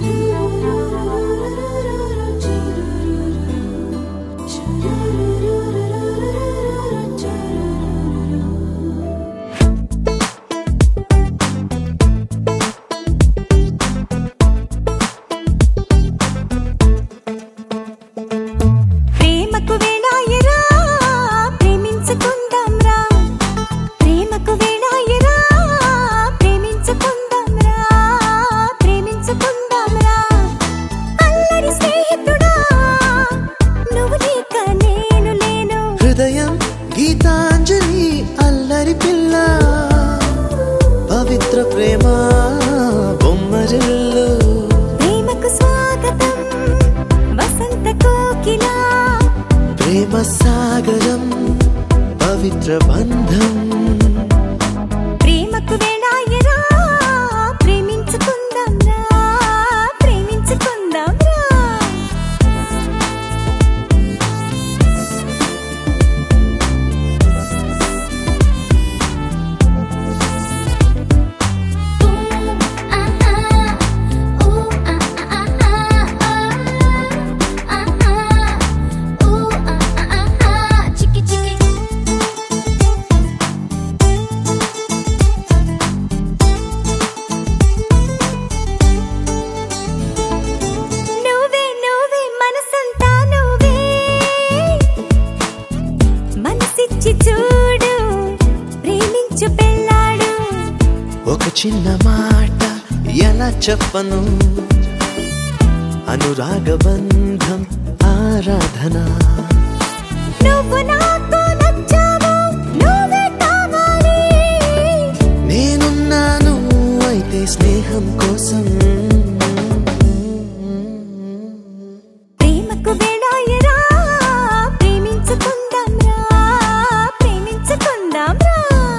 ప్రేమకు వేళాయరా ప్రేమించుకుందాం రా ప్రేమకు వేళాయరా ప్రేమించుకుందాం రా ప్రేమించుకుందాం రా అల్లరి స్నేహితుడా నువ్వు లేక నేను లేను హృదయం గీతాంజలి అల్లరి పిల్ల పవిత్ర ప్రేమ బొమ్మరిల్లు ప్రేమకు స్వాగతం వసంత కోకిలా ప్రేమ సాగరం పవిత్ర బంధం ప్రేమకు వేళాయరా ప్రేమించుకుందాం రా ప్రేమించుకుందాం రా నువ్వే నువ్వే మనసంతా నువ్వే మనసిచ్చి చూడు ప్రేమించు పెళ్ళాడు ఒక చిన్న మాట ఎలా చెప్పను అనురాగ బంధం ఆరాధన నువ్వు నాకు నచ్చావు నువ్వే కావాలి నేనున్నాను అయితే స్నేహం కోసం ప్రేమకు వేళాయరా ప్రేమించుకుందాం రా ప్రేమించుకుందాం రా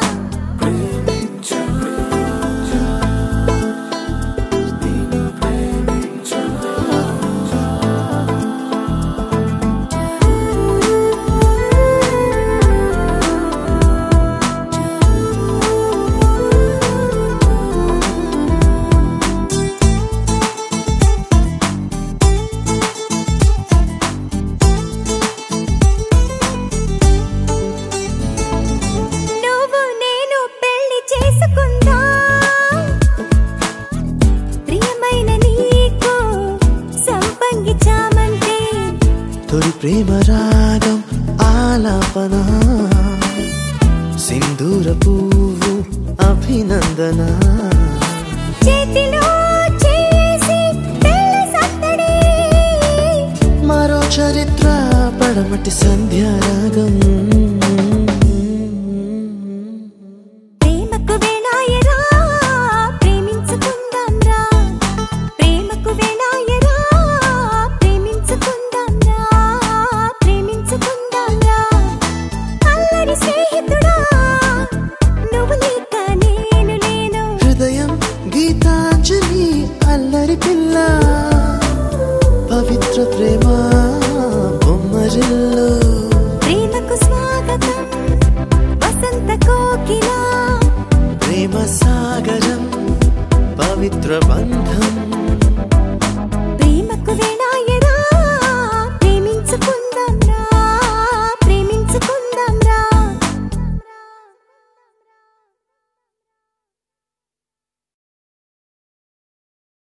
నువ్వు నేను పెళ్లి చేసుకుందాం ప్రియమైన నీకు సంపంగి చామంతి తొలి ప్రేమ రాగం ఆలాపన సింధూర పువ్వు అభినందన చేతిలో చేసి పెళ్లి సందడి మరో చరిత్ర పడమటి సంధ్యారాగం